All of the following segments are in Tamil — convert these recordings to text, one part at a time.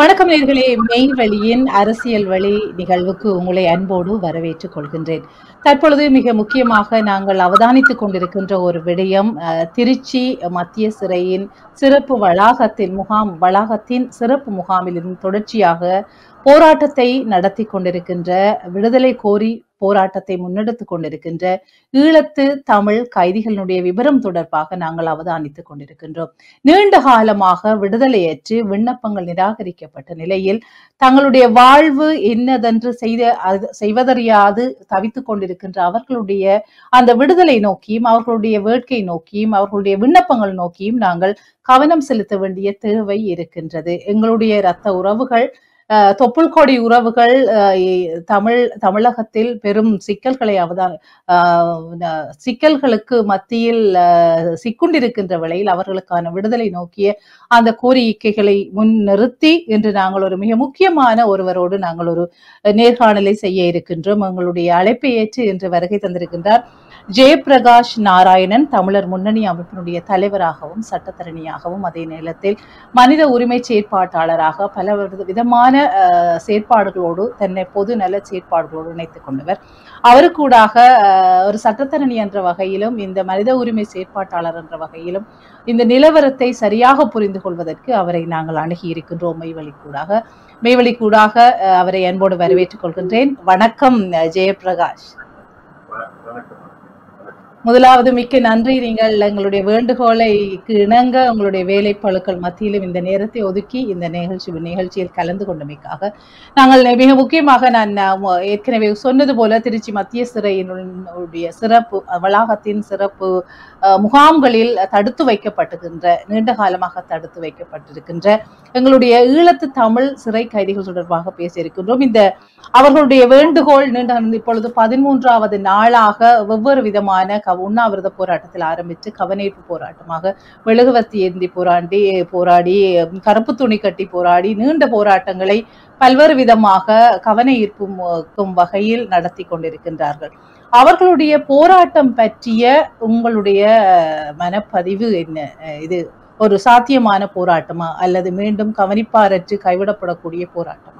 வணக்கம் நேர்களே மெய்வழியின் அரசியல் வழி நிகழ்வுக்கு உங்களை அன்போடு வரவேற்றுக் கொள்கின்றேன் தற்பொழுது மிக முக்கியமாக நாங்கள் அவதானித்துக் கொண்டிருக்கின்ற ஒரு விடயம் அஹ், திருச்சி மத்திய சிறையின் சிறப்பு வளாகத்தில் முகாம் வளாகத்தின் சிறப்பு முகாமில் இருந்து தொடர்ச்சியாக போராட்டத்தை நடத்தி கொண்டிருக்கின்ற விடுதலை கோரி போராட்டத்தை முன்னெடுத்துக் கொண்டிருக்கின்ற ஈழத்து தமிழ் கைதிகளினுடைய விவரம் தொடர்பாக நாங்கள் அவதானித்துக் கொண்டிருக்கின்றோம் நீண்ட காலமாக விடுதலையற்று விண்ணப்பங்கள் நிராகரிக்கப்பட்ட நிலையில் தங்களுடைய வாழ்வு என்னதென்று செய்த அது- செய்வதறியாது தவித்துக் கொண்டிருக்கின்ற அவர்களுடைய அந்த விடுதலை நோக்கியும் அவர்களுடைய வேட்கை நோக்கியும் அவர்களுடைய விண்ணப்பங்கள் நோக்கியும் நாங்கள் கவனம் செலுத்த வேண்டிய தேவை இருக்கின்றது எங்களுடைய இரத்த உறவுகள் அஹ், தொப்புள் கொடி உறவுகள் அஹ், இ- தமிழ் தமிழகத்தில் பெரும் சிக்கல்களை அவதான் ஆஹ் ந- சிக்கல்களுக்கு மத்தியில் ஆஹ், சிக்குண்டிருக்கின்ற வேளையில் அவர்களுக்கான விடுதலை நோக்கிய அந்த கோரிக்கைகளை முன்னிறுத்தி இன்று நாங்கள் ஒரு மிக முக்கியமான ஒருவரோடு நாங்கள் ஒரு நேர்காணலை செய்ய இருக்கின்றோம் எங்களுடைய அழைப்பை ஏற்று இன்று வருகை தந்திருக்கின்றார் ஜெயபிரகாஷ் நாராயணன் தமிழர் முன்னணி அமைப்பினுடைய தலைவராகவும் சட்டத்தரணியாகவும் அதே நேரத்தில் மனித உரிமை செயற்பாட்டாளராக பல வித- விதமான ஆஹ், செயற்பாடுகளோடு தன்னை பொது நல செயற்பாடுகளோடு இணைத்துக் கொண்டவர் அவருக்கூடாக ஆஹ், ஒரு சட்டத்தரணி என்ற வகையிலும் இந்த மனித உரிமை செயற்பாட்டாளர் என்ற வகையிலும் இந்த நிலவரத்தை சரியாக புரிந்து கொள்வதற்கு அவரை நாங்கள் அணுகி இருக்கின்றோம் மெய்வழிக்கூடாக மெய்வழிக்கூடாக ஆஹ், அவரை அன்போடு வரவேற்றுக் கொள்கின்றேன் வணக்கம் ஆஹ், ஜெயபிரகாஷ் வணக்கம் முதலாவது மிக்க நன்றி நீங்கள் எங்களுடைய வேண்டுகோளைக்கு இணங்க உங்களுடைய வேலை பழுக்கள் மத்தியிலும் இந்த நேரத்தை ஒதுக்கி இந்த நிகழ்ச்சி நிகழ்ச்சியில் கலந்து கொண்டமைக்காக நாங்கள் மிக முக்கியமாக நான் அஹ், மு- ஏற்கனவே சொன்னது போல திருச்சி மத்திய சிறையினுடைய சிறப்பு அஹ், வளாகத்தின் சிறப்பு அஹ், முகாம்களில் தடுத்து வைக்கப்பட்டிருக்கின்ற நீண்ட காலமாக தடுத்து வைக்கப்பட்டிருக்கின்ற எங்களுடைய ஈழத்து தமிழ் சிறை கைதிகள் தொடர்பாக பேசியிருக்கின்றோம் இந்த அவர்களுடைய வேண்டுகோள் நீண்ட இப்பொழுது பதிமூன்றாவது நாளாக வெவ்வேறு விதமான க- உண்ணாவிரத போராட்டத்தில் ஆரம்பித்து கவனேற்பு போராட்டமாக மெழுகுவர்த்தி ஏந்தி போராடி போராடி கருப்பு துணி கட்டி போராடி நீண்ட போராட்டங்களை பல்வேறு விதமாக கவன ஈர்ப்பும் வகையில் நடத்தி கொண்டிருக்கின்றார்கள் அவர்களுடைய போராட்டம் பற்றிய உங்களுடைய மனப்பதிவு என்ன அஹ் இது ஒரு சாத்தியமான போராட்டமா அல்லது மீண்டும் கவனிப்பாரற்று கைவிடப்படக்கூடிய போராட்டமா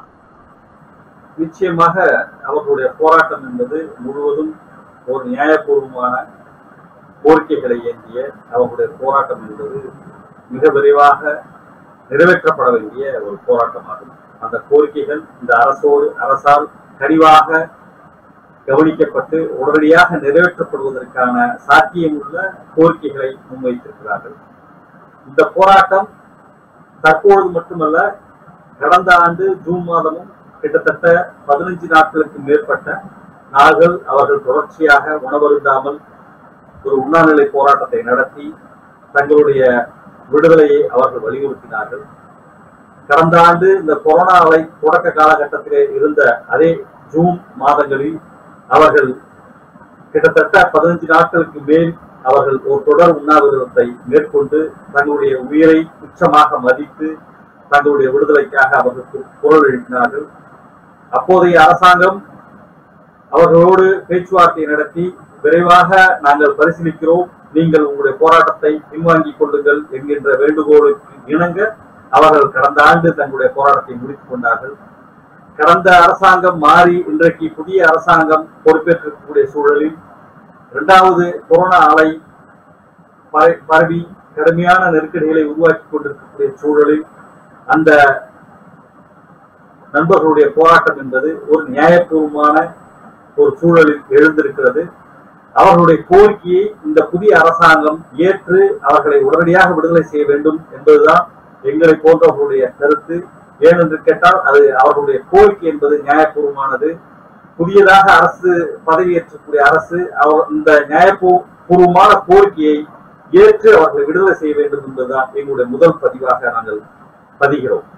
நிச்சயமாக அவர்களுடைய போராட்டம் என்பது முழுவதும் ஒரு நியாயபூர்வமான கோரிக்கைகளை ஏந்திய அவர்களுடைய போராட்டம் என்பது மிக விரைவாக நிறைவேற்றப்பட வேண்டிய ஒரு போராட்டமாகும் அந்த கோரிக்கைகள் இந்த அரசோடு அரசால் கனிவாக கவனிக்கப்பட்டு உடனடியாக நிறைவேற்றப்படுவதற்கான சாத்தியமுள்ள கோரிக்கைகளை முன்வைத்திருக்கிறார்கள் இந்த போராட்டம் தற்பொழுது மட்டுமல்ல கடந்த ஆண்டு ஜூன் மாதமும் கிட்டத்தட்ட பதினஞ்சு நாட்களுக்கு மேற்பட்ட நாள்கள் அவர்கள் தொடர்ச்சியாக உணவருந்தாமல் ஒரு உண்ணாநிலை போராட்டத்தை நடத்தி தங்களுடைய விடுதலையை அவர்கள் வலியுறுத்தினார்கள் கடந்த ஆண்டு இந்த கொரோனா அலை தொடக்க காலகட்டத்திலே இருந்த அதே ஜூன் மாதங்களில் அவர்கள் கிட்டத்தட்ட பதினஞ்சு நாட்களுக்கு மேல் அவர்கள் ஒரு தொடர் உண்ணாவிரதத்தை மேற்கொண்டு தங்களுடைய உயிரை உச்சமாக மதித்து தங்களுடைய விடுதலைக்காக அவர்கள் குரல் எழுப்பினார்கள் அப்போதைய அரசாங்கம் அவர்களோடு பேச்சுவார்த்தை நடத்தி விரைவாக நாங்கள் பரிசீலிக்கிறோம் நீங்கள் உங்களுடைய போராட்டத்தை பின்வாங்கிக் கொள்ளுங்கள் என்கின்ற வேண்டுகோளுக்கு இணங்க அவர்கள் கடந்த ஆண்டு தங்களுடைய போராட்டத்தை முடித்துக் கொண்டார்கள் கடந்த அரசாங்கம் மாறி இன்றைக்கு புதிய அரசாங்கம் பொறுப்பேற்றிருக்கக்கூடிய சூழலில் இரண்டாவது கொரோனா அலை பர- பரவி கடுமையான நெருக்கடிகளை உருவாக்கி கொண்டிருக்கக்கூடிய சூழலில் அந்த நண்பர்களுடைய போராட்டம் என்பது ஒரு நியாயபூர்வமான ஒரு சூழலில் எழுந்திருக்கிறது அவர்களுடைய கோரிக்கையை இந்த புதிய அரசாங்கம் ஏற்று அவர்களை உடனடியாக விடுதலை செய்ய வேண்டும் என்பதுதான் எங்களை போன்றவர்களுடைய கருத்து ஏனென்று கேட்டால் அது அவர்களுடைய கோரிக்கை என்பது நியாயபூர்வமானது புதியதாக அரசு பதவியேற்றக்கூடிய அரசு அவர் இந்த நியாயபூர்வமான கோரிக்கையை ஏற்று அவர்களை விடுதலை செய்ய வேண்டும் என்பதுதான் எங்களுடைய முதல் பதிவாக நாங்கள் பதிகிறோம்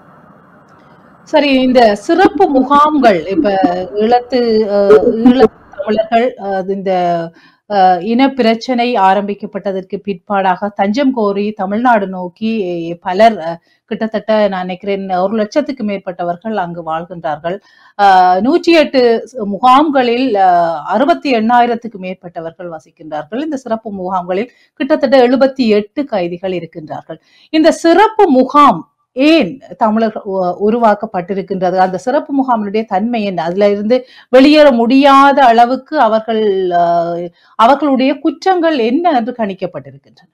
சரி இந்த சிறப்பு முகாம்கள் இப்ப ஈழத்து அஹ், ஈழத்து தமிழர்கள் அஹ், இந்த அஹ், இன பிரச்சனை ஆரம்பிக்கப்பட்டதற்கு பிற்பாடாக தஞ்சம் கோரி தமிழ்நாடு நோக்கி பலர் அஹ், கிட்டத்தட்ட நான் நினைக்கிறேன் ஒரு லட்சத்துக்கு மேற்பட்டவர்கள் அங்கு வாழ்கின்றார்கள் அஹ், நூற்றி எட்டு முகாம்களில் அஹ், அறுபத்தி எண்ணாயிரத்துக்கு மேற்பட்டவர்கள் வசிக்கின்றார்கள் இந்த சிறப்பு முகாம்களில் கிட்டத்தட்ட எழுபத்தி எட்டு கைதிகள் இருக்கின்றார்கள் இந்த சிறப்பு முகாம் ஏன் தமிழர் உ- உருவாக்கப்பட்டிருக்கின்றது அந்த சிறப்பு முகாமினுடைய தன்மை என்ன அதுல இருந்து வெளியேற முடியாத அளவுக்கு அவர்கள் அஹ், அவர்களுடைய குற்றங்கள் என்ன என்று கணிக்கப்பட்டிருக்கின்றன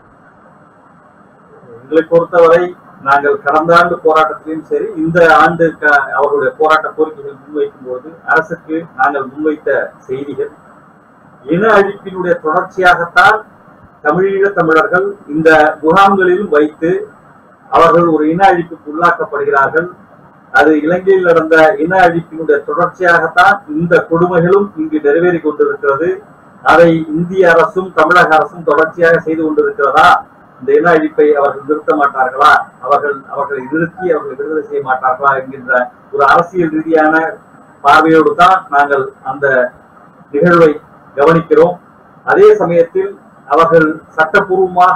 எங்களை பொறுத்தவரை நாங்கள் கடந்த ஆண்டு போராட்டத்திலும் சரி இந்த ஆண்டு க- அவர்களுடைய போராட்ட கோரிக்கைகள் முன்வைக்கும் போது அரசுக்கு நாங்கள் முன்வைத்த செய்திகள் இன அழிப்பினுடைய தொடர்ச்சியாகத்தான் தமிழீழ தமிழர்கள் இந்த முகாம்களிலும் வைத்து அவர்கள் ஒரு இன அழிப்புக்கு உள்ளாக்கப்படுகிறார்கள் அது இலங்கையில் நடந்த இன அழிப்பினுடைய தொடர்ச்சியாகத்தான் இந்த கொடுமைகளும் இங்கு நிறைவேறி கொண்டிருக்கிறது அதை இந்திய அரசும் தமிழக அரசும் தொடர்ச்சியாக செய்து கொண்டிருக்கிறதா இந்த இன அழிப்பை அவர்கள் நிறுத்த மாட்டார்களா அவர்கள் அவர்களை நிறுத்தி அவர்களை விடுதலை செய்ய மாட்டார்களா என்கின்ற ஒரு அரசியல் ரீதியான பார்வையோடு தான் நாங்கள் அந்த நிகழ்வை கவனிக்கிறோம் அதே சமயத்தில் அவர்கள் சட்டப்பூர்வமாக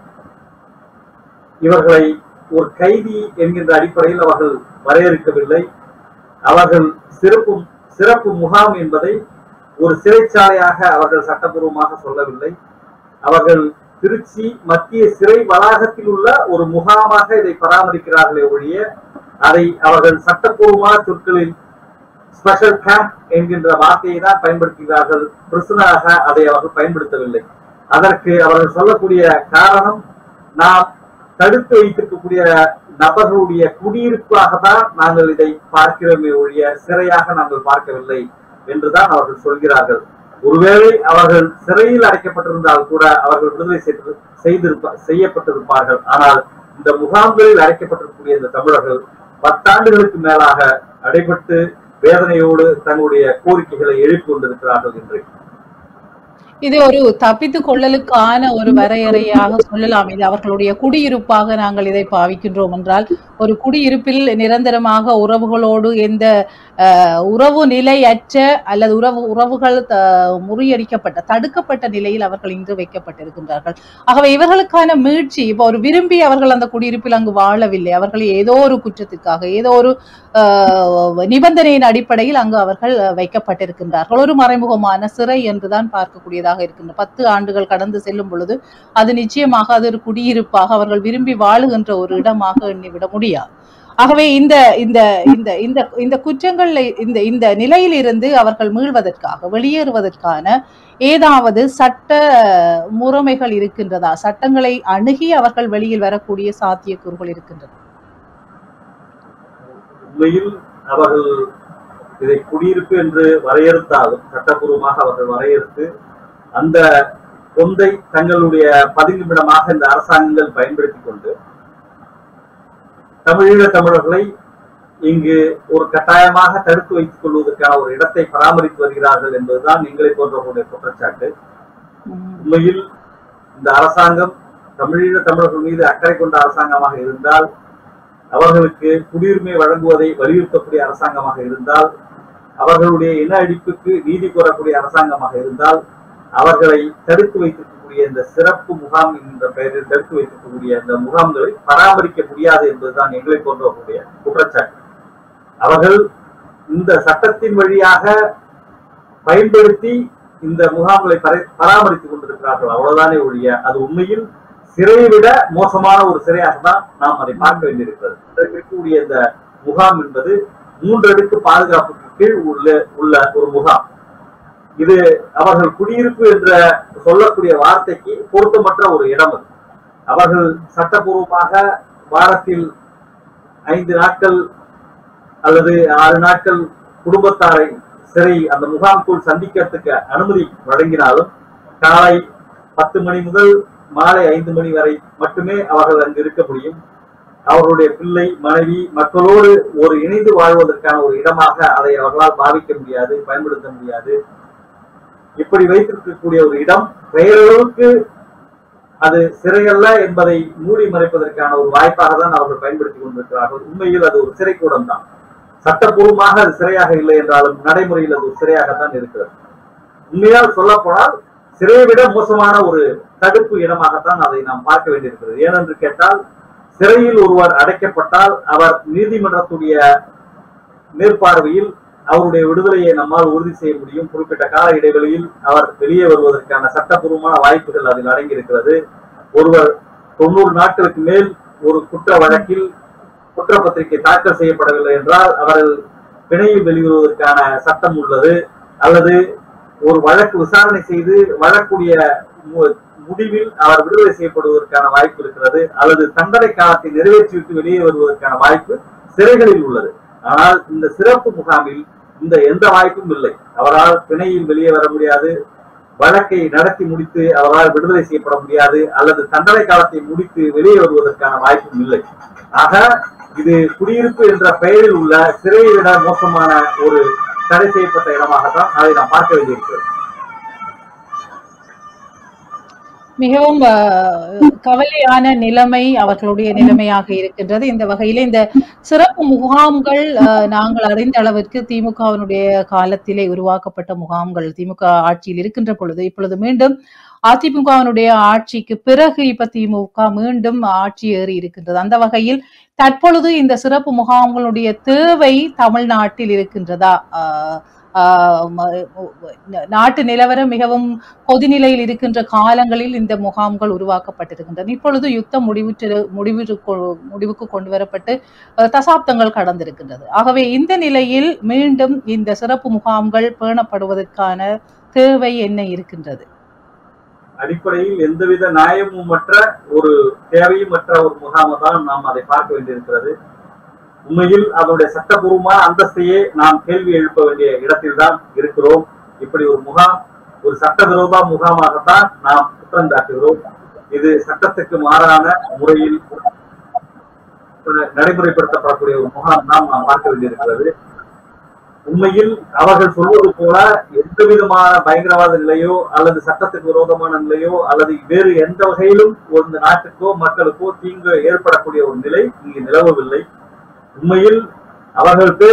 இவர்களை ஒரு கைதி என்கின்ற அடிப்படையில் அவர்கள் வரையறுக்கவில்லை அவர்கள் சிறப்பு சிறப்பு முகாம் என்பதை ஒரு சிறைச்சாலையாக அவர்கள் சட்டப்பூர்வமாக சொல்லவில்லை அவர்கள் திருச்சி மத்திய சிறை வளாகத்தில் உள்ள ஒரு முகாமாக இதை பராமரிக்கிறார்களே ஒழிய அதை அவர்கள் சட்டப்பூர்வமான சொற்களில் ஸ்பெஷல் கேம்ப் என்கின்ற வார்த்தையை தான் பயன்படுத்துகிறார்கள் பிரிசனாக அதை அவர்கள் பயன்படுத்தவில்லை அதற்கு அவர்கள் சொல்லக்கூடிய காரணம் நாம் தடுத்து வைத்திருக்கக்கூடிய நபர்களுடைய குடியிருப்பாக தான் நாங்கள் இதை பார்க்கிறோமே ஒழிய சிறையாக நாங்கள் பார்க்கவில்லை என்றுதான் அவர்கள் சொல்கிறார்கள் ஒருவேளை அவர்கள் சிறையில் அடைக்கப்பட்டிருந்தால் கூட அவர்கள் விடுதலை செய்து செய்திருப்ப செய்யப்பட்டிருப்பார்கள் ஆனால் இந்த முகாம்களில் அடைக்கப்பட்டிருக்கக்கூடிய இந்த தமிழர்கள் பத்தாண்டுகளுக்கு மேலாக அடைபட்டு வேதனையோடு தங்களுடைய கோரிக்கைகளை எழுப்பி கொண்டிருக்கிறார்கள் இன்றைக்கு இது ஒரு தப்பித்து கொள்ளலுக்கான ஒரு வரையறையாக சொல்லலாம் இது அவர்களுடைய குடியிருப்பாக நாங்கள் இதை பாவிக்கின்றோம் என்றால் ஒரு குடியிருப்பில் நிரந்தரமாக உறவுகளோடு எந்த அஹ், உறவு நிலையற்ற அல்லது உறவு உறவுகள் த- முறியடிக்கப்பட்ட தடுக்கப்பட்ட நிலையில் அவர்கள் இன்று வைக்கப்பட்டிருக்கின்றார்கள் ஆகவே இவர்களுக்கான மீட்சி இப்போ ஒரு விரும்பி அவர்கள் அந்த குடியிருப்பில் அங்கு வாழவில்லை அவர்கள் ஏதோ ஒரு குற்றத்திற்காக ஏதோ ஒரு அஹ், நிபந்தனையின் அடிப்படையில் அங்கு அவர்கள் அஹ், வைக்கப்பட்டிருக்கின்றார்கள் ஒரு மறைமுகமான சிறை என்றுதான் பார்க்கக்கூடியதாக இருக்கின்றது பத்து ஆண்டுகள் கடந்து செல்லும் பொழுது அது நிச்சயமாக அது ஒரு குடியிருப்பாக அவர்கள் விரும்பி வாழுகின்ற ஒரு இடமாக எண்ணிவிட முடியாது ஆகவே இந்த இந்த இந்த இந்த இந்த குற்றங்கள்ல இந்த இந்த நிலையிலிருந்து அவர்கள் மீள்வதற்காக வெளியேறுவதற்கான ஏதாவது சட்ட முறைமைகள் இருக்கின்றதா சட்டங்களை அணுகி அவர்கள் வெளியில் வரக்கூடிய சாத்தியக்கூறுகள் இருக்கின்றன உண்மையில் அவர்கள் இதை குடியிருப்பு என்று வரையறுத்தாலும் சட்டப்பூர்வமாக அவர்கள் வரையறுத்து அந்த பொந்தை தங்களுடைய பதுங்குமிடமாக இந்த அரசாங்கங்கள் பயன்படுத்திக் கொண்டு தமிழீழ தமிழர்களை இங்கு ஒரு கட்டாயமாக தடுத்து வைத்துக் கொள்வதற்கான ஒரு இடத்தை பராமரித்து வருகிறார்கள் என்பதுதான் எங்களை போன்றவர்களுடைய குற்றச்சாட்டு உண்மையில் இந்த அரசாங்கம் தமிழீழ தமிழர்கள் மீது அக்கறை கொண்ட அரசாங்கமாக இருந்தால் அவர்களுக்கு குடியுரிமை வழங்குவதை வலியுறுத்தக்கூடிய அரசாங்கமாக இருந்தால் அவர்களுடைய இன அழிப்புக்கு நீதி கோரக்கூடிய அரசாங்கமாக இருந்தால் அவர்களை தடுத்து வைத்திருக்கக்கூடிய இந்த சிறப்பு முகாம் என்ற பெயரில் தடுத்து வைத்திருக்கக்கூடிய இந்த முகாம்களை பராமரிக்க முடியாது என்பதுதான் எங்களை போன்றவர்களுடைய குற்றச்சாட்டு அவர்கள் இந்த சட்டத்தின் வழியாக பயன்படுத்தி இந்த முகாம்களை பரை- பராமரித்துக் கொண்டிருக்கிறார்கள் அவ்வளவுதானே ஒழிய அது உண்மையில் சிறையை விட மோசமான ஒரு சிறையாக தான் நாம் அதை பார்க்க வேண்டியிருக்கிறது இன்றைக்கு இருக்கக்கூடிய இந்த முகாம் என்பது மூன்றடுக்கு பாதுகாப்புக்கு கீழ் உள்ள உள்ள ஒரு முகாம் இது அவர்கள் குடியிருப்பு என்ற சொல்லக்கூடிய வார்த்தைக்கு பொருத்தமற்ற ஒரு இடம் அது அவர்கள் சட்டபூர்வமாக வாரத்தில் ஐந்து நாட்கள் அல்லது ஆறு நாட்கள் குடும்பத்தாரை சிறை அந்த முகாம்குள் சந்திக்கிறதுக்கு அனுமதி வழங்கினாலும் காலை பத்து மணி முதல் மாலை ஐந்து மணி வரை மட்டுமே அவர்கள் அங்கு இருக்க முடியும் அவர்களுடைய பிள்ளை மனைவி மக்களோடு ஒரு இணைந்து வாழ்வதற்கான ஒரு இடமாக அதை அவர்களால் பாவிக்க முடியாது பயன்படுத்த முடியாது இப்படி வைத்திருக்கக்கூடிய ஒரு இடம் பெயரளவுக்கு அது சிறையல்ல என்பதை மூடி மறைப்பதற்கான ஒரு வாய்ப்பாக தான் அவர்கள் பயன்படுத்திக் கொண்டிருக்கிறார்கள் உண்மையில் அது ஒரு சிறைக்கூடம் தான் சட்டப்பூர்வமாக அது சிறையாக இல்லை என்றாலும் நடைமுறையில் அது ஒரு சிறையாகத்தான் இருக்கிறது உண்மையால் சொல்ல போனால் சிறையை விட மோசமான ஒரு தடுப்பு இடமாகத்தான் அதை நாம் பார்க்க வேண்டியிருக்கிறது ஏனென்று கேட்டால் சிறையில் ஒருவர் அடைக்கப்பட்டால் அவர் நீதிமன்றத்துடைய மேற்பார்வையில் அவருடைய விடுதலையை நம்மால் உறுதி செய்ய முடியும் குறிப்பிட்ட கால இடைவெளியில் அவர் வெளியே வருவதற்கான சட்டப்பூர்வமான வாய்ப்புகள் அதில் அடங்கி இருக்கிறது ஒருவர் தொண்ணூறு நாட்களுக்கு மேல் ஒரு குற்ற வழக்கில் குற்றப்பத்திரிகை தாக்கல் செய்யப்படவில்லை என்றால் அவர்கள் பிணையில் வெளிவருவதற்கான சட்டம் உள்ளது அல்லது ஒரு வழக்கு விசாரணை செய்து வழக்குடைய மு- முடிவில் அவர் விடுதலை செய்யப்படுவதற்கான வாய்ப்பு இருக்கிறது அல்லது தண்டனை காலத்தை நிறைவேற்றிவிட்டு வெளியே வருவதற்கான வாய்ப்பு சிறைகளில் உள்ளது ஆனால் இந்த சிறப்பு முகாமில் இந்த எந்த வாய்ப்பும் இல்லை அவரால் பிணையில் வெளியே வர முடியாது வழக்கை நடத்தி முடித்து அவரால் விடுதலை செய்யப்பட முடியாது அல்லது தண்டனை காலத்தை முடித்து வெளியே வருவதற்கான வாய்ப்பும் இல்லை ஆக இது குடியிருப்பு என்ற பெயரில் உள்ள சிறையை விட மோசமான ஒரு தடை செய்யப்பட்ட இடமாகத்தான் அதை நாம் பார்க்க வேண்டியிருக்கிறது மிகவும் அஹ், கவலையான நிலைமை அவர்களுடைய நிலைமையாக இருக்கின்றது இந்த வகையில இந்த சிறப்பு முகாம்கள் அஹ், நாங்கள் அறிந்த அளவிற்கு திமுகவினுடைய காலத்திலே உருவாக்கப்பட்ட முகாம்கள் திமுக ஆட்சியில் இருக்கின்ற பொழுது இப்பொழுது மீண்டும் அதிமுகவினுடைய ஆட்சிக்கு பிறகு இப்ப திமுக மீண்டும் ஆட்சி ஏறி இருக்கின்றது அந்த வகையில் தற்பொழுது இந்த சிறப்பு முகாம்களுடைய தேவை தமிழ்நாட்டில் இருக்கின்றதா ஆஹ் ஆஹ் ம- நாட்டு நிலவரம் மிகவும் பொதுநிலையில் இருக்கின்ற காலங்களில் இந்த முகாம்கள் உருவாக்கப்பட்டிருக்கின்றன இப்பொழுது யுத்தம் முடிவுற்று முடிவு முடிவுக்கு கொண்டு வரப்பட்டு அஹ், தசாப்தங்கள் கடந்திருக்கின்றது ஆகவே இந்த நிலையில் மீண்டும் இந்த சிறப்பு முகாம்கள் பேணப்படுவதற்கான தேவை என்ன இருக்கின்றது அடிப்படையில் எந்தவித நியாயமும் மற்ற ஒரு தேவையும் மற்ற ஒரு முகாமை தான் நாம் அதை பார்க்க வேண்டியிருக்கிறது உண்மையில் அதனுடைய சட்டபூர்வமான அந்தஸ்தையே நாம் கேள்வி எழுப்ப வேண்டிய இடத்தில்தான் இருக்கிறோம் இப்படி ஒரு முகாம் ஒரு சட்டவிரோத முகாமாகத்தான் நாம் குற்றம் சாட்டுகிறோம் இது சட்டத்துக்கு மாறான முறையில் நடைமுறைப்படுத்தப்படக்கூடிய ஒரு முகாம் தான் நாம் பார்க்க வேண்டியிருக்கிறது உண்மையில் அவர்கள் சொல்வது போல எந்த விதமான பயங்கரவாத நிலையோ அல்லது சட்டத்துக்கு விரோதமான நிலையோ அல்லது வேறு எந்த வகையிலும் ஒரு நாட்டுக்கோ மக்களுக்கோ தீங்கு ஏற்படக்கூடிய ஒரு நிலை இங்கு நிலவவில்லை உண்மையில் அவர்களுக்கு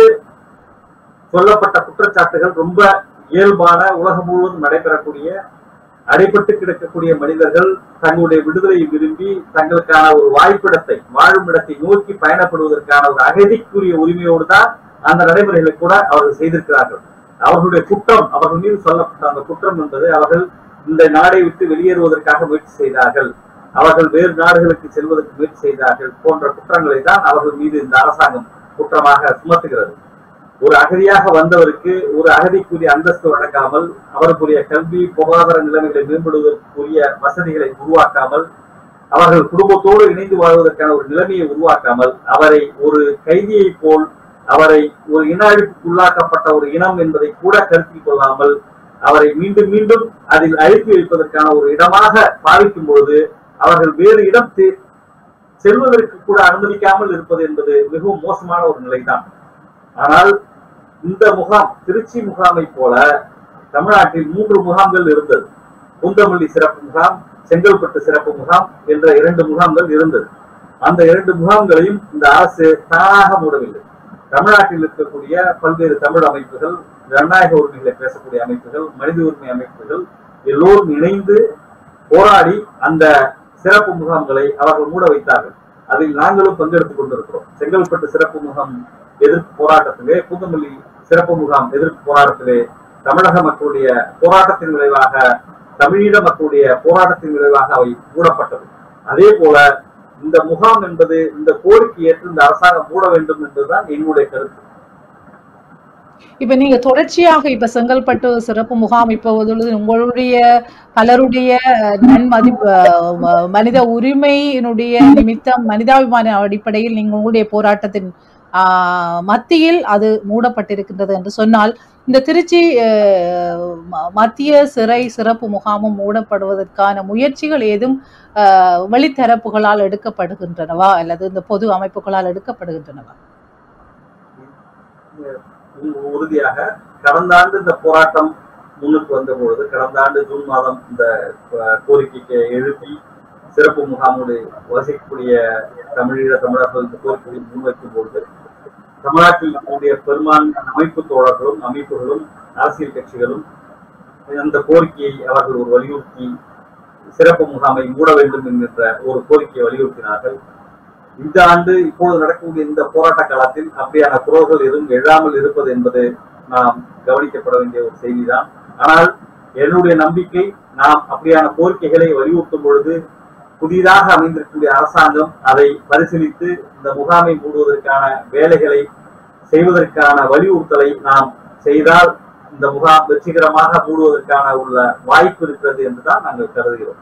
சொல்லப்பட்ட குற்றச்சாட்டுகள் ரொம்ப இயல்பான உலகம் முழுவதும் நடைபெறக்கூடிய அடைபட்டு கிடக்கக்கூடிய மனிதர்கள் தங்களுடைய விடுதலையை விரும்பி தங்களுக்கான ஒரு வாய்ப்பிடத்தை வாழும் இடத்தை நோக்கி பயணப்படுவதற்கான ஒரு அகதிக்குரிய உரிமையோடு தான் அந்த நடைமுறைகளை கூட அவர்கள் செய்திருக்கிறார்கள் அவர்களுடைய குற்றம் அவர்கள் மீது சொல்லப்பட்ட அந்த குற்றம் என்பது அவர்கள் இந்த நாடை விட்டு வெளியேறுவதற்காக முயற்சி செய்தார்கள் அவர்கள் வேறு நாடுகளுக்கு செல்வதற்கு முயற்சி செய்தார்கள் போன்ற குற்றங்களை தான் அவர்கள் மீது இந்த அரசாங்கம் குற்றமாக சுமத்துகிறது ஒரு அகதியாக வந்தவருக்கு ஒரு அகதிக்குரிய அந்தஸ்து வழங்காமல் அவருக்குரிய கல்வி பொருளாதார நிலைமைகளை மேம்படுவதற்குரிய வசதிகளை உருவாக்காமல் அவர்கள் குடும்பத்தோடு இணைந்து வாழ்வதற்கான ஒரு நிலைமையை உருவாக்காமல் அவரை ஒரு கைதியை போல் அவரை ஒரு இன அழிப்புக்கு உள்ளாக்கப்பட்ட ஒரு இனம் என்பதை கூட கருத்தில் கொள்ளாமல் அவரை மீண்டும் மீண்டும் அதில் அழுத்தி வைப்பதற்கான ஒரு இடமாக பாவிக்கும் பொழுது அவர்கள் வேறு இடம் தே- செல்வதற்கு கூட அனுமதிக்காமல் இருப்பது என்பது மிகவும் மோசமான ஒரு நிலைதான் ஆனால் இந்த முகாம் திருச்சி முகாமை போல தமிழ்நாட்டில் மூன்று முகாம்கள் இருந்தது குந்தமல்லி சிறப்பு முகாம் செங்கல்பட்டு சிறப்பு முகாம் என்ற இரண்டு முகாம்கள் இருந்தது அந்த இரண்டு முகாம்களையும் இந்த அரசு தானாக மூடவில்லை தமிழ்நாட்டில் இருக்கக்கூடிய பல்வேறு தமிழ் அமைப்புகள் ஜனநாயக உரிமைகளை பேசக்கூடிய அமைப்புகள் மனித உரிமை அமைப்புகள் எல்லோரும் இணைந்து போராடி அந்த சிறப்பு முகாம்களை அவர்கள் மூட வைத்தார்கள் அதில் நாங்களும் பங்கெடுத்துக் கொண்டிருக்கிறோம் செங்கல்பட்டு சிறப்பு முகாம் எதிர்ப்பு போராட்டத்திலே புதுமல்லி சிறப்பு முகாம் எதிர்ப்பு போராட்டத்திலே தமிழக மக்களுடைய போராட்டத்தின் விளைவாக தமிழீழ மக்களுடைய போராட்டத்தின் விளைவாக அவை மூடப்பட்டது அதே போல இந்த முகாம் என்பது இந்த கோரிக்கை ஏற்று இந்த அரசாங்கம் மூட வேண்டும் என்பதுதான் என்னுடைய கருத்து இப்ப நீங்க தொடர்ச்சியாக இப்ப செங்கல்பட்டு சிறப்பு முகாம் இப்போது உங்களுடைய பலருடைய அஹ், நன்மதிப்பு அஹ், ம- மனித உரிமையினுடைய நிமித்தம் மனிதாபிமான அடிப்படையில் நீங்க உங்களுடைய போராட்டத்தின் ஆஹ், மத்தியில் அது மூடப்பட்டிருக்கின்றது என்று சொன்னால் இந்த திருச்சி அஹ், ம- மத்திய சிறை சிறப்பு முகாமும் மூடப்படுவதற்கான முயற்சிகள் ஏதும் அஹ், வெளித்தரப்புகளால் எடுக்கப்படுகின்றனவா அல்லது இந்த பொது அமைப்புகளால் எடுக்கப்படுகின்றனவா உ- உறுதியாக கடந்த ஆண்டு இந்த போராட்டம் முன்னுக்கு வந்த பொழுது கடந்த ஆண்டு ஜூன் மாதம் இந்த அஹ், கோரிக்கைக்கு எழுப்பி சிறப்பு முகாமோடு வசிக்கக்கூடிய தமிழீழ தமிழர்கள் இந்த கோரிக்கையை முன்வைக்கும் பொழுது தமிழ்நாட்டில் இருக்கக்கூடிய பெரும்பான்மை அமைப்பு தோழர்களும் அமைப்புகளும் அரசியல் கட்சிகளும் அந்த கோரிக்கையை அவர்கள் ஒரு வலியுறுத்தி சிறப்பு முகாமை மூட வேண்டும் என்கின்ற ஒரு கோரிக்கையை வலியுறுத்தினார்கள் இந்த ஆண்டு இப்பொழுது நடக்கக்கூடிய இந்த போராட்ட காலத்தில் அப்படியான குரல்கள் எதுவும் எழாமல் இருப்பது என்பது நாம் கவனிக்கப்பட வேண்டிய ஒரு செய்திதான் ஆனால் என்னுடைய நம்பிக்கை நாம் அப்படியான கோரிக்கைகளை வலியுறுத்தும் பொழுது புதிதாக அமைந்திருக்கக்கூடிய அரசாங்கம் அதை பரிசீலித்து இந்த முகாமை மூடுவதற்கான வேலைகளை செய்வதற்கான வலியுறுத்தலை நாம் செய்தால் இந்த முகாம் வெற்றிகரமாக மூடுவதற்கான உள்ள வாய்ப்பு இருக்கிறது என்றுதான் நாங்கள் கருதுகிறோம்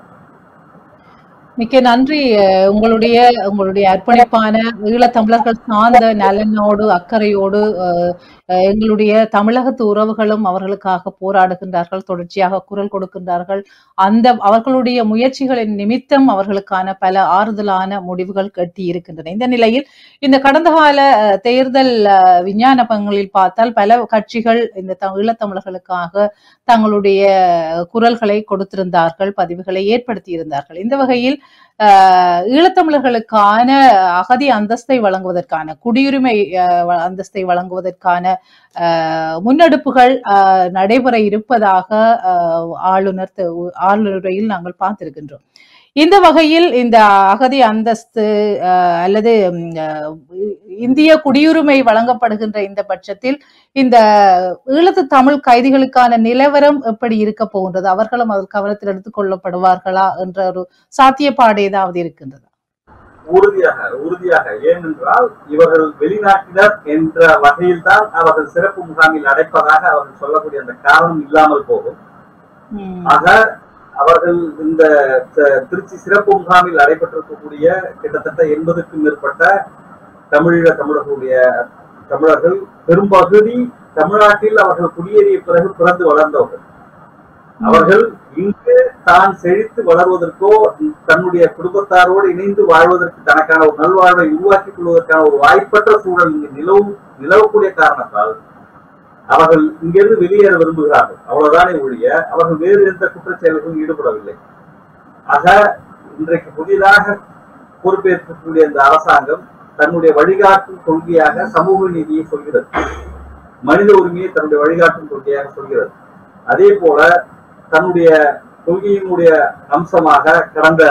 மிக்க நன்றி அஹ், உங்களுடைய உங்களுடைய அர்ப்பணிப்பான ஈழத்தமிழர்கள் சார்ந்த நலனோடு அக்கறையோடு அஹ், அஹ், எங்களுடைய தமிழகத்து உறவுகளும் அவர்களுக்காக போராடுகின்றார்கள் தொடர்ச்சியாக குரல் கொடுக்கின்றார்கள் அந்த அவர்களுடைய முயற்சிகளின் நிமித்தம் அவர்களுக்கான பல ஆறுதலான முடிவுகள் கட்டி இருக்கின்றன இந்த நிலையில் இந்த கடந்த கால அஹ், தேர்தல் அஹ், விஞ்ஞாபனங்களில் பார்த்தால் பல கட்சிகள் இந்த த- ஈழத்தமிழர்களுக்காக தங்களுடைய குரல்களை கொடுத்திருந்தார்கள் பதிவுகளை ஏற்படுத்தி இருந்தார்கள் இந்த வகையில் ஆஹ் ஈழத்தமிழர்களுக்கான அகதி அந்தஸ்தை வழங்குவதற்கான குடியுரிமை ஆஹ் வ- அந்தஸ்தை வழங்குவதற்கான ஆஹ் முன்னெடுப்புகள் ஆஹ் நடைபெற இருப்பதாக ஆஹ் ஆளுநர் தெ- ஆளுரையில் நாங்கள் பார்த்திருக்கின்றோம் இந்த வகையில் இந்த அகதி அந்தஸ்து ஆஹ் அல்லது ம், ஆஹ் இந்திய குடியுரிமை வழங்கப்படுகின்ற இந்த பட்சத்தில் இந்த ஈழத்து தமிழ் கைதிகளுக்கான நிலவரம் எப்படி இருக்க போகின்றது அவர்களும் அதில் கவனத்தில் எடுத்துக் கொள்ளப்படுவார்களா என்ற ஒரு சாத்தியப்பாடு ஏதாவது இருக்கின்றதா உறுதியாக உறுதியாக ஏனென்றால் இவர்கள் வெளிநாட்டினர் என்ற வகையில் தான் அவர்கள் சிறப்பு முகாமில் அடைப்பதாக அவர்கள் சொல்லக்கூடிய அந்த காரணம் இல்லாமல் போகும் ம், ஆக அவர்கள் இந்த த- திருச்சி சிறப்பு முகாமில் நடைபெற்றிருக்கக்கூடிய கிட்டத்தட்ட எண்பதுக்கும் மேற்பட்ட தமிழீழ தமிழர்களுடைய தமிழர்கள் பெரும்பகுதி தமிழ்நாட்டில் அவர்கள் குடியேறிய பிறகு பிறந்து வளர்ந்தவர்கள் அவர்கள் இங்கு தான் செழித்து வளர்வதற்கோ தன்னுடைய குடும்பத்தாரோடு இணைந்து வாழ்வதற்கு தனக்கான ஒரு நல்வாழ்வை உருவாக்கிக் கொள்வதற்கான ஒரு வாய்ப்பற்ற சூழல் இங்கு நிலவும் நிலவக்கூடிய காரணத்தால் அவர்கள் இங்கிருந்து வெளியேற விரும்புகிறார்கள் அவ்வளவுதானே ஒழிய அவர்கள் வேறு எந்த குற்றச்செயல்களும் ஈடுபடவில்லை ஆக இன்றைக்கு புதிதாக பொறுப்பேற்கக்கூடிய இந்த அரசாங்கம் தன்னுடைய வழிகாட்டும் கொள்கையாக சமூக நீதியை சொல்கிறது மனித உரிமையை தன்னுடைய வழிகாட்டும் கொள்கையாக சொல்கிறது அதே போல தன்னுடைய கொள்கையினுடைய அம்சமாக கடந்த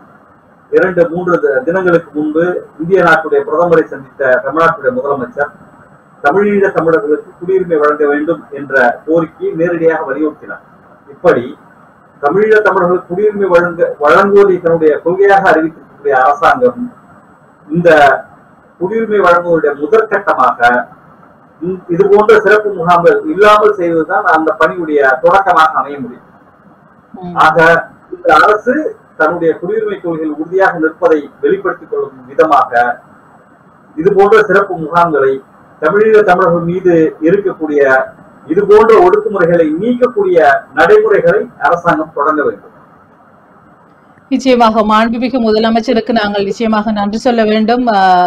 இரண்டு மூன்று தி- தினங்களுக்கு முன்பு இந்திய நாட்டுடைய பிரதமரை சந்தித்த தமிழ்நாட்டுடைய முதலமைச்சர் தமிழீழ தமிழர்களுக்கு குடியுரிமை வழங்க வேண்டும் என்ற கோரிக்கையை நேரடியாக வலியுறுத்தினார் இப்படி தமிழீழ தமிழர்களுக்கு குடியுரிமை வழங்க வழங்குவதை தன்னுடைய கொள்கையாக அறிவித்திருக்கக்கூடிய அரசாங்கம் இந்த குடியுரிமை வழங்குவதனுடைய முதற்கட்டமாக இந்த- இது போன்ற சிறப்பு முகாம்கள் இல்லாமல் செய்வதுதான் அந்த பணியுடைய தொடக்கமாக அமைய முடியும் ம், ஆக இந்த அரசு தன்னுடைய குடியுரிமை கொள்கையில் உறுதியாக நிற்பதை வெளிப்படுத்திக் கொள்ளும் விதமாக இது போன்ற சிறப்பு முகாம்களை தமிழீழ தமிழர்கள் மீது இருக்கக்கூடிய இது போன்ற ஒடுக்குமுறைகளை நீக்கக்கூடிய நடைமுறைகளை அரசாங்கம் தொடங்க வேண்டும் நிச்சயமாக மாண்புமிகு முதலமைச்சருக்கு நாங்கள் நிச்சயமாக நன்றி சொல்ல வேண்டும்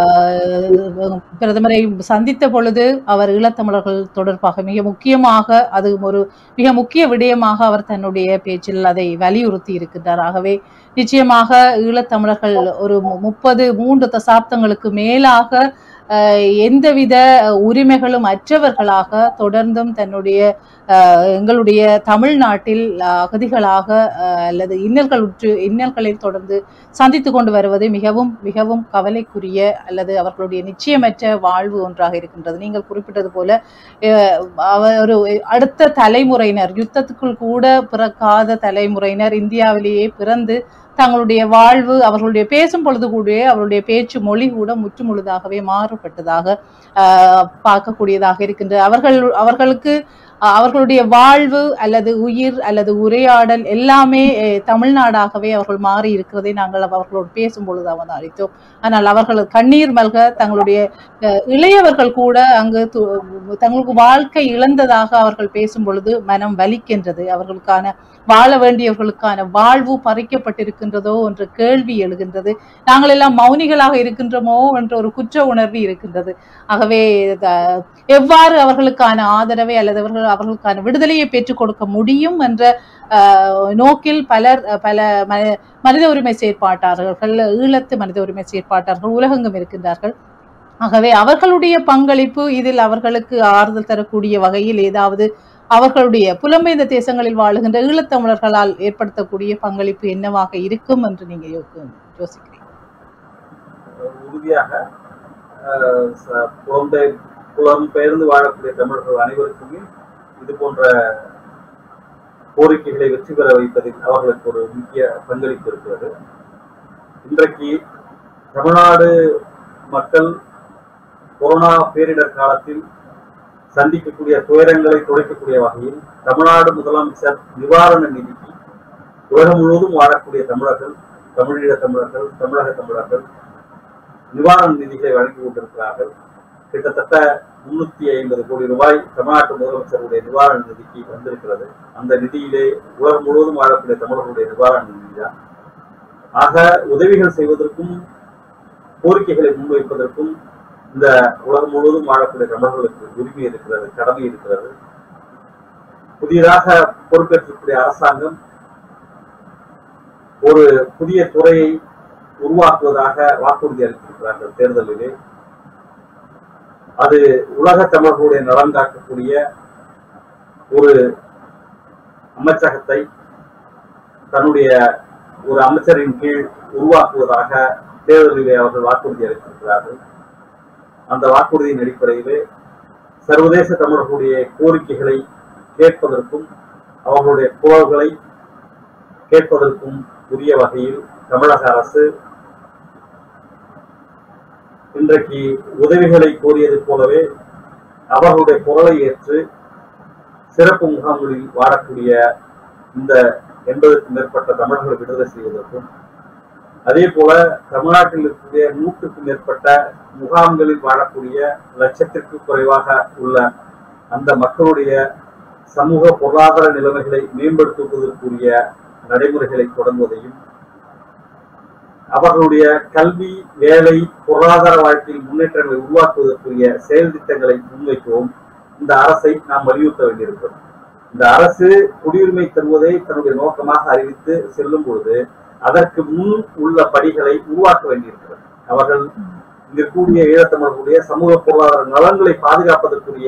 ஆஹ் பிரதமரை சந்தித்த பொழுது அவர் ஈழத்தமிழர்கள் தொடர்பாக மிக முக்கியமாக அது ஒரு மிக முக்கிய விடயமாக அவர் தன்னுடைய பேச்சில் அதை வலியுறுத்தி இருக்கின்றார் ஆகவே நிச்சயமாக ஈழத்தமிழர்கள் ஒரு மு- முப்பது மூன்று தசாப்தங்களுக்கு மேலாக ஆஹ் எந்தவித உரிமைகளும் அற்றவர்களாக தொடர்ந்தும் தன்னுடைய ஆஹ் எங்களுடைய தமிழ்நாட்டில் ஆஹ் அகதிகளாக ஆஹ் அல்லது இன்னல்களுற்று இன்னல்களை தொடர்ந்து சந்தித்து கொண்டு வருவது மிகவும் மிகவும் கவலைக்குரிய அல்லது அவர்களுடைய நிச்சயமற்ற வாழ்வு ஒன்றாக இருக்கின்றது நீங்கள் குறிப்பிட்டது போல அஹ் அவர் ஒரு அடுத்த தலைமுறையினர் யுத்தத்துக்குள் கூட பிறக்காத தலைமுறையினர் இந்தியாவிலேயே பிறந்து தங்களுடைய வாழ்வு அவர்களுடைய பேசும் பொழுது கூட அவருடைய பேச்சு மொழி கூட முற்றுமுழுதாகவே மாறுபட்டதாக ஆஹ் பார்க்கக்கூடியதாக இருக்கின்றது அவர்கள் அவர்களுக்கு அஹ் அவர்களுடைய வாழ்வு அல்லது உயிர் அல்லது உரையாடல் எல்லாமே அஹ், தமிழ்நாடாகவே அவர்கள் மாறி இருக்கிறதை நாங்கள் அவர்களோடு பேசும் பொழுது அவதானித்தோம் ஆனால் அவர்கள் கண்ணீர் மல்க தங்களுடைய அஹ், இளையவர்கள் கூட அங்கு து- தங்களுக்கு வாழ்க்கை இழந்ததாக அவர்கள் பேசும் பொழுது மனம் வலிக்கின்றது அவர்களுக்கான வாழ வேண்டியவர்களுக்கான வாழ்வு பறிக்கப்பட்டிருக்கின்றதோ என்ற கேள்வி எழுகின்றது நாங்கள் எல்லாம் மௌனிகளாக இருக்கின்றோமோ என்ற ஒரு குற்ற உணர்வு இருக்கின்றது ஆகவே த- எவ்வாறு அவர்களுக்கான ஆதரவை அல்லது அவர்கள் அவர்களுக்கான விடுதலையை பெற்றுக் கொடுக்க முடியும் என்ற ஆஹ், நோக்கில் பலர் அஹ், பல ம- மனித உரிமை செயற்பாட்டாளர்கள் ஈழத்து மனித உரிமை செயற்பாட்டாளர்கள் உலகெங்கும் இருக்கின்றார்கள் ஆகவே அவர்களுடைய பங்களிப்பு இதில் அவர்களுக்கு ஆறுதல் தரக்கூடிய வகையில் ஏதாவது அவர்களுடைய புலம்பெயர்ந்த தேசங்களில் வாழுகின்ற ஈழத்தமிழர்களால் ஏற்படுத்தக்கூடிய பங்களிப்பு என்னவாக இருக்கும் என்று நீங்க யோ- யோசிக்கிறீங்க உறுதியாக அஹ், ச- புலம்பெயர் புலம்பெயர்ந்து வாழக்கூடிய தமிழர்கள் அனைவருக்குமே இது போன்ற கோரிக்கைகளை வெற்றி பெற வைப்பதில் அவர்களுக்கு ஒரு முக்கிய பங்களிப்பு இருக்கிறது இன்றைக்கு தமிழ்நாடு மக்கள் கொரோனா பேரிடர் காலத்தில் சந்திக்கக்கூடிய துயரங்களை துடைக்கக்கூடிய வகையில் தமிழ்நாடு முதலமைச்சர் நிவாரண நிதிக்கு உலகம் முழுவதும் வாழக்கூடிய தமிழர்கள் தமிழீழ தமிழர்கள் தமிழக தமிழர்கள் நிவாரண நிதிகளை வழங்கி கொண்டிருக்கிறார்கள் கிட்டத்தட்ட முன்னூத்தி ஐம்பது கோடி ரூபாய் தமிழ்நாட்டு முதலமைச்சருடைய நிவாரண நிதிக்கு வந்திருக்கிறது அந்த நிதியிலே உலகம் முழுவதும் வாழக்கூடிய தமிழர்களுடைய நிவாரண நிதி தான் ஆக உதவிகள் செய்வதற்கும் கோரிக்கைகளை முன்வைப்பதற்கும் இந்த உலகம் முழுவதும் வாழக்கூடிய தமிழர்களுக்கு உரிமை இருக்கிறது கடமை இருக்கிறது புதியதாக பொறுப்பேற்றக்கூடிய அரசாங்கம் ஒரு புதிய துறையை உருவாக்குவதாக வாக்குறுதி அளித்திருக்கிறார்கள் தேர்தலிலே அது உலக தமிழர்களுடைய நலன் காக்கக்கூடிய ஒரு அமைச்சகத்தை தன்னுடைய ஒரு அமைச்சரின் கீழ் உருவாக்குவதாக தேர்தலிலே அவர்கள் வாக்குறுதி அளித்திருக்கிறார்கள் அந்த வாக்குறுதியின் அடிப்படையிலே சர்வதேச தமிழர்களுடைய கோரிக்கைகளை கேட்பதற்கும் அவர்களுடைய குரல்களை கேட்பதற்கும் உரிய வகையில் தமிழக அரசு இன்றைக்கு உதவிகளை கோரியது போலவே அவர்களுடைய குரலை ஏற்று சிறப்பு முகாம்களில் வாழக்கூடிய இந்த எண்பதுக்கும் மேற்பட்ட தமிழர்களை விடுதலை செய்வதற்கும் அதே போல தமிழ்நாட்டில் இருக்கக்கூடிய நூற்றுக்கும் மேற்பட்ட முகாம்களில் வாழக்கூடிய லட்சத்திற்கு குறைவாக உள்ள அந்த மக்களுடைய சமூக பொருளாதார நிலைமைகளை மேம்படுத்துவதற்குரிய நடைமுறைகளை தொடங்குவதையும் அவர்களுடைய கல்வி வேலை பொருளாதார வாழ்க்கையில் முன்னேற்றங்களை உருவாக்குவதற்குரிய செயல் திட்டங்களை முன்வைக்கவும் இந்த அரசை நாம் வலியுறுத்த வேண்டியிருக்கிறோம் இந்த அரசு குடியுரிமை தருவதை தன்னுடைய நோக்கமாக அறிவித்து செல்லும் பொழுது அதற்கு முன் உள்ள படிகளை உருவாக்க வேண்டியிருக்கிறது அவர்கள் இங்கு கூடிய ஈழத்தமிழர்களுடைய சமூக பொருளாதார நலன்களை பாதுகாப்பதற்குரிய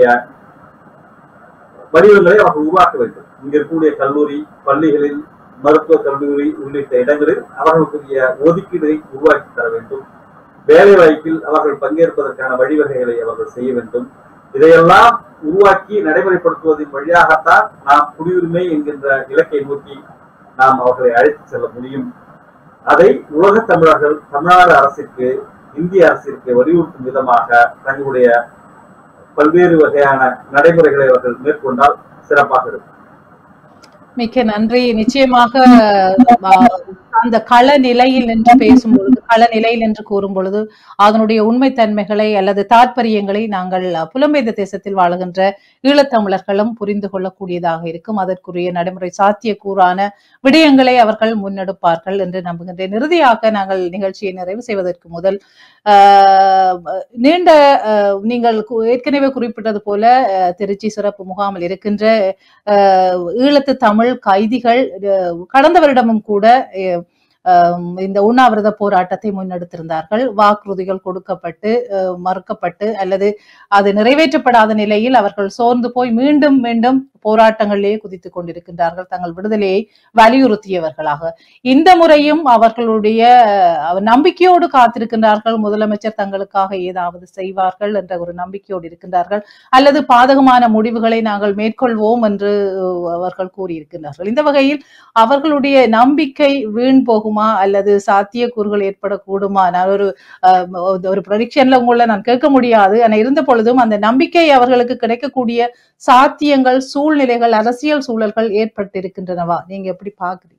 வடிவங்களை அவர்கள் உருவாக்க வேண்டும் இங்க இருக்கக்கூடிய கல்லூரி பள்ளிகளில் மருத்துவ கல்லூரி உள்ளிட்ட இடங்களில் அவர்களுக்குரிய ஒதுக்கீடை உருவாக்கி தர வேண்டும் வேலை வாய்ப்பில் அவர்கள் பங்கேற்பதற்கான வழிவகைகளை அவர்கள் செய்ய வேண்டும் இதையெல்லாம் உருவாக்கி நடைமுறைப்படுத்துவதன் வழியாகத்தான் நாம் குடியுரிமை என்கின்ற இலக்கை நோக்கி நாம் அவர்களை அழைத்து செல்ல முடியும் அதை உலக தமிழர்கள் தமிழ்நாடு அரசிற்கு இந்திய அரசிற்கு வலியுறுத்தும் விதமாக தங்களுடைய பல்வேறு வகையான நடைமுறைகளை அவர்கள் மேற்கொண்டால் சிறப்பாக இருக்கும் மிக்க நன்றி நிச்சயமாக அஹ், அந்த கள நிலையில் நின்று பேசும்பொழுது கள நிலையில் என்று கூறும் பொழுது அதனுடைய உண்மைத்தன்மைகளை அல்லது தாற்பயங்களை நாங்கள் அஹ், புலம்பெயர்ந்த தேசத்தில் வாழுகின்ற ஈழத்தமிழர்களும் புரிந்து கொள்ளக்கூடியதாக இருக்கும் அதற்குரிய நடைமுறை சாத்தியக்கூறான விடயங்களை அவர்கள் முன்னெடுப்பார்கள் என்று நம்புகின்றேன் இறுதியாக நாங்கள் நிகழ்ச்சியை நிறைவு செய்வதற்கு முதல் ஆஹ், நீண்ட அஹ், நீங்கள் கு- ஏற்கனவே குறிப்பிட்டது போல அஹ், திருச்சி சிறப்பு முகாமில் இருக்கின்ற அஹ், ஈழத்து தமிழ் கைதிகள் அஹ், கடந்த வருடமும் கூட அஹ், அஹ், இந்த உண்ணாவிரத போராட்டத்தை முன்னெடுத்திருந்தார்கள் வாக்குறுதிகள் கொடுக்கப்பட்டு அஹ், மறுக்கப்பட்டு அல்லது அது நிறைவேற்றப்படாத நிலையில் அவர்கள் சோர்ந்து போய் மீண்டும் மீண்டும் போராட்டங்களிலேயே குதித்துக் கொண்டிருக்கின்றார்கள் தங்கள் விடுதலையை வலியுறுத்தியவர்களாக இந்த முறையும் அவர்களுடைய அஹ், நம்பிக்கையோடு காத்திருக்கின்றார்கள் முதலமைச்சர் தங்களுக்காக ஏதாவது செய்வார்கள் என்ற ஒரு நம்பிக்கையோடு இருக்கின்றார்கள் அல்லது பாதகமான முடிவுகளை நாங்கள் மேற்கொள்வோம் என்று அஹ், அவர்கள் கூறியிருக்கின்றார்கள் இந்த வகையில் அவர்களுடைய நம்பிக்கை வீண் போகுமா அல்லது சாத்தியக்கூறுகள் ஏற்படக்கூடுமா நான் ஒரு அஹ், ஒரு ப்ரொடிக்ஷன்ல உங்களை நான் கேட்க முடியாது ஆனா இருந்த பொழுதும் அந்த நம்பிக்கை அவர்களுக்கு கிடைக்கக்கூடிய சாத்தியங்கள் சூழ்நிலைகள் அரசியல் சூழல்கள் ஏற்பட்டிருக்கின்றனவா நீங்க எப்படி பாக்குறீங்க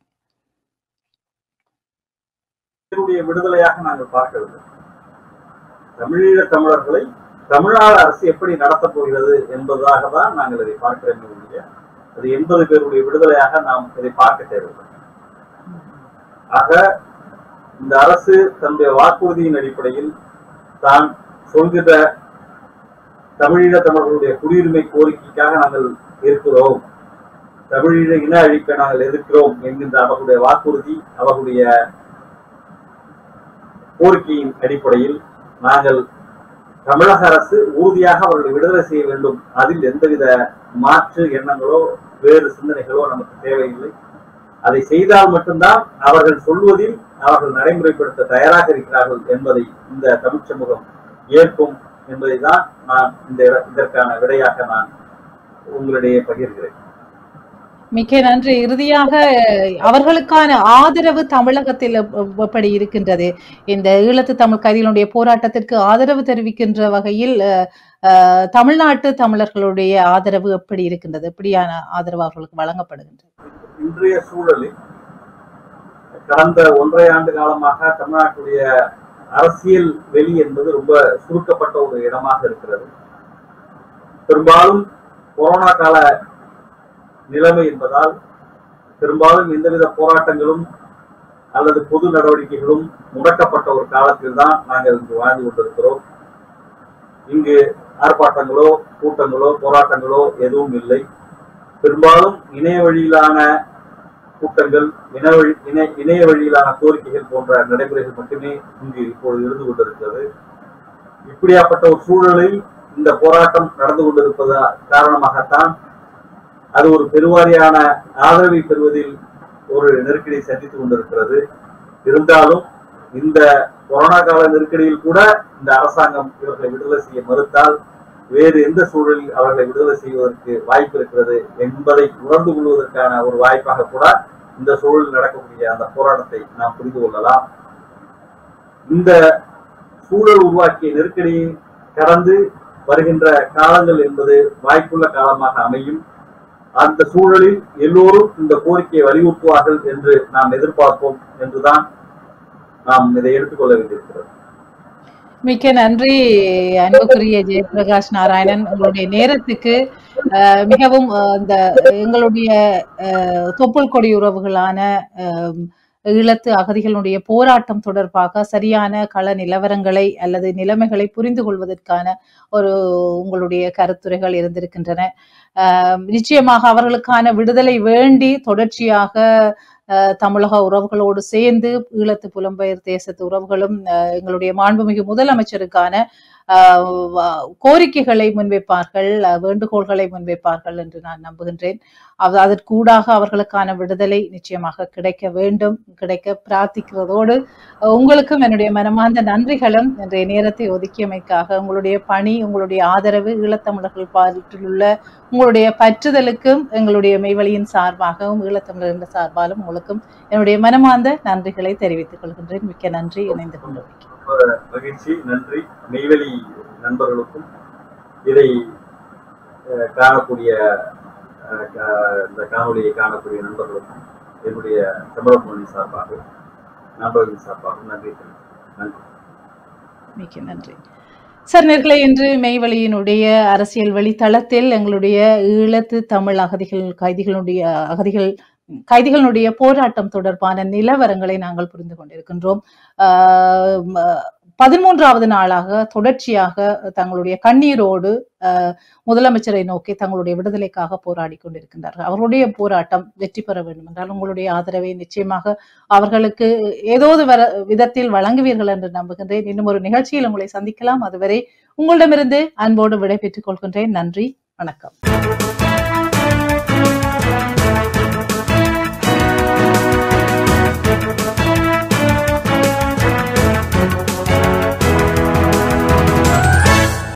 இதனுடைய விடுதலையாக நாங்கள் பார்க்கவில்லை தமிழீழ தமிழர்களை தமிழ்நாடு அரசு எப்படி நடத்தப் போகிறது என்பதாக தான் நாங்கள் இதை பார்க்கிறோம் ஒழிய அது எண்பது பேருடைய விடுதலையாக நாம் இதை பார்க்க தேவையில்லை ஆக இந்த அரசு தன்னுடைய வாக்குறுதியின் அடிப்படையில் தான் சொல்கிற தமிழீழ தமிழர்களுடைய குடியுரிமை கோரிக்கைக்காக நாங்கள் இருக்கிறோம் தமிழீழ இன அழிப்பை நாங்கள் எதிர்க்கிறோம் என்கின்ற அவர்களுடைய வாக்குறுதி அவர்களுடைய கோரிக்கையின் அடிப்படையில் நாங்கள் தமிழக அரசு உறுதியாக அவர்களை விடுதலை செய்ய வேண்டும் அதில் எந்தவித மாற்று எண்ணங்களோ வேறு சிந்தனைகளோ நமக்கு தேவையில்லை அதை செய்தால் மட்டும்தான் அவர்கள் சொல்வதில் அவர்கள் நடைமுறைப்படுத்த தயாராக இருக்கிறார்கள் என்பதை இந்த தமிழ் சமூகம் ஏற்கும் என்பதை தான் நான் இந்த இட- இதற்கான விடையாக நான் உங்களிடையே பகிர்கிறேன் மிக்க நன்றி இறுதியாக அவர்களுக்கான ஆதரவு தமிழகத்தில் எப்- எப்படி இருக்கின்றது இந்த ஈழத்து தமிழ் கைதிகளுடைய போராட்டத்திற்கு ஆதரவு தெரிவிக்கின்ற வகையில் அஹ், அஹ், தமிழ்நாட்டு தமிழர்களுடைய ஆதரவு எப்படி இருக்கின்றது எப்படியான ஆதரவு அவர்களுக்கு வழங்கப்படுகின்றது இன்றைய சூழலில் கடந்த ஒன்றரை ஆண்டு காலமாக தமிழ்நாட்டுடைய அரசியல் வெளி என்பது ரொம்ப சுருக்கப்பட்ட ஒரு இடமாக இருக்கிறது பெரும்பாலும் கொரோனா கால நிலைமை என்பதால் பெரும்பாலும் எந்தவித போராட்டங்களும் அல்லது பொது நடவடிக்கைகளும் முடக்கப்பட்ட ஒரு காலத்தில் தான் நாங்கள் இங்கு வாழ்ந்து கொண்டிருக்கிறோம் இங்கு ஆர்ப்பாட்டங்களோ கூட்டங்களோ போராட்டங்களோ எதுவும் இல்லை பெரும்பாலும் இணைய வழியிலான கூட்டங்கள் இணைய வழி இணை- இணைய வழியிலான கோரிக்கைகள் போன்ற நடைமுறைகள் மட்டுமே இங்கு இப்பொழுது இருந்து கொண்டிருக்கிறது இப்படியாப்பட்ட ஒரு சூழலில் இந்த போராட்டம் நடந்து கொண்டிருப்பது காரணமாகத்தான் அது ஒரு பெருவாரியான ஆதரவை பெறுவதில் ஒரு நெருக்கடியை சந்தித்துக் கொண்டிருக்கிறது இருந்தாலும் இந்த கொரோனா கால நெருக்கடியில் கூட இந்த அரசாங்கம் இவர்களை விடுதலை செய்ய மறுத்தால் வேறு எந்த சூழலில் அவர்களை விடுதலை செய்வதற்கு வாய்ப்பு இருக்கிறது என்பதை உணர்ந்து கொள்வதற்கான ஒரு வாய்ப்பாக கூட இந்த சூழலில் நடக்கக்கூடிய அந்த போராட்டத்தை நாம் புரிந்து கொள்ளலாம் இந்த சூழல் உருவாக்கிய நெருக்கடியை கடந்து வருகின்ற காலங்கள் என்பது வாய்ப்புள்ள காலமாக அமையும் அந்த சூழலில் எல்லோரும் இந்த கோரிக்கையை வலியுறுத்துவார்கள் என்று நாம் எதிர்பார்ப்போம் என்றுதான் நாம் இதை எடுத்துக்கொள்ள வேண்டியிருக்கிறது மிக்க நன்றி அன்புக்குரிய ஜெயபிரகாஷ் நாராயணன் உங்களுடைய நேரத்துக்கு அஹ், மிகவும் அஹ், இந்த எங்களுடைய அஹ், தொப்புள் கொடி உறவுகளான அஹ், ஈழத்து அகதிகளுடைய போராட்டம் தொடர்பாக சரியான கள நிலவரங்களை அல்லது நிலைமைகளை புரிந்து கொள்வதற்கான ஒரு உங்களுடைய கருத்துரைகள் இருந்திருக்கின்றன அஹ், நிச்சயமாக அவர்களுக்கான விடுதலை வேண்டி தொடர்ச்சியாக அஹ், தமிழக உறவுகளோடு சேர்ந்து ஈழத்து புலம்பெயர் தேசத்து உறவுகளும் அஹ், எங்களுடைய மாண்புமிகு முதலமைச்சருக்கான அஹ், வ- கோரிக்கைகளை முன்வைப்பார்கள் அஹ், வேண்டுகோள்களை முன்வைப்பார்கள் என்று நான் நம்புகின்றேன் அது அதற்கூடாக அவர்களுக்கான விடுதலை நிச்சயமாக கிடைக்க வேண்டும் கிடைக்க பிரார்த்திக்கிறதோடு அஹ், உங்களுக்கும் என்னுடைய மனமார்ந்த நன்றிகளும் இன்றைய நேரத்தை ஒதுக்கியமைக்காக உங்களுடைய பணி உங்களுடைய ஆதரவு ஈழத்தமிழர்கள் பாட்டில் உள்ள உங்களுடைய பற்றுதலுக்கும் எங்களுடைய மெய்வழியின் சார்பாகவும் ஈழத்தமிழர்கள் சார்பாலும் உங்களுக்கும் என்னுடைய மனமார்ந்த நன்றிகளை தெரிவித்துக் கொள்கின்றேன் மிக்க நன்றி இணைந்து கொண்டமைக்கு மகிழ்ச்சி நன்றி நெய்வேலி நண்பர்களுக்கும் இதை அஹ், காணக்கூடிய அஹ், கா- இந்த காணொலியை காணக்கூடிய நண்பர்களுக்கும் என்னுடைய தமிழக மொழி சார்பாக நண்பர்களின் சார்பாக நன்றி தெரிவிக்கிறேன். நன்றி மிக்க நன்றி சார் நேர்களே இன்று மெய்வழியினுடைய அரசியல் வழித்தளத்தில் எங்களுடைய ஈழத்து தமிழ் அகதிகள் கைதிகளுடைய அகதிகள் கைதிகளுடைய போராட்டம் தொடர்பான நிலவரங்களை நாங்கள் புரிந்து கொண்டிருக்கின்றோம் ஆஹ் ம- பதிமூன்றாவது நாளாக தொடர்ச்சியாக தங்களுடைய கண்ணீரோடு ஆஹ் முதலமைச்சரை நோக்கி தங்களுடைய விடுதலைக்காக போராடி கொண்டிருக்கின்றார்கள் அவர்களுடைய போராட்டம் வெற்றி பெற வேண்டும் என்றால் உங்களுடைய ஆதரவை நிச்சயமாக அவர்களுக்கு ஏதோ ஒரு வர விதத்தில் வழங்குவீர்கள் என்று நம்புகின்றேன் இன்னும் ஒரு நிகழ்ச்சியில் உங்களை சந்திக்கலாம் அதுவரை உங்களிடமிருந்து அன்போடு விடைபெற்றுக் கொள்கின்றேன் நன்றி வணக்கம்